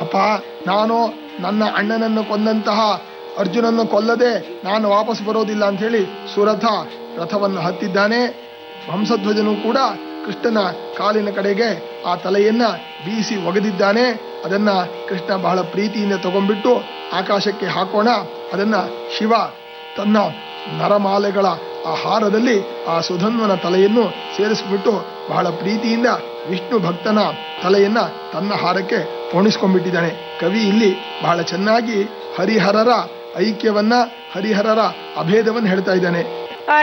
ಅಪ್ಪ ನಾನು ನನ್ನ ಅಣ್ಣನನ್ನು ಕೊಂದಂತಹ ಅರ್ಜುನನ್ನು ಕೊಲ್ಲದೆ ನಾನು ವಾಪಸ್ ಬರೋದಿಲ್ಲ ಅಂತ ಹೇಳಿ ಸುರಥ ರಥವನ್ನು ಹತ್ತಿದ್ದಾನೆ ಹಂಸಧ್ವಜನು ಕೂಡ ಕೃಷ್ಣನ ಕಾಲಿನ ಕಡೆಗೆ ಆ ತಲೆಯನ್ನ ಬೀಸಿ ಒಗೆದಿದ್ದಾನೆ ಅದನ್ನ ಕೃಷ್ಣ ಬಹಳ ಪ್ರೀತಿಯಿಂದ ತಗೊಂಡ್ಬಿಟ್ಟು ಆಕಾಶಕ್ಕೆ ಹಾಕೋಣ ಅದನ್ನ ಶಿವ ತನ್ನ ನರಮಾಲೆಗಳ ಆ ಹಾರದಲ್ಲಿ ಆ ಸುಧನ್ವನ ತಲೆಯನ್ನು ಸೇರಿಸ್ಬಿಟ್ಟು ಬಹಳ ಪ್ರೀತಿಯಿಂದ ವಿಷ್ಣು ಭಕ್ತನ ತಲೆಯನ್ನ ತನ್ನ ಹಾರಕ್ಕೆ ಪೋಣಿಸ್ಕೊಂಡ್ಬಿಟ್ಟಿದ್ದಾನೆ ಕವಿ ಇಲ್ಲಿ ಬಹಳ ಚೆನ್ನಾಗಿ ಹರಿಹರರ ಐಕ್ಯವನ್ನ ಹರಿಹರರ ಅಭೇದವನ್ನು ಹೇಳ್ತಾ ಇದ್ದಾನೆ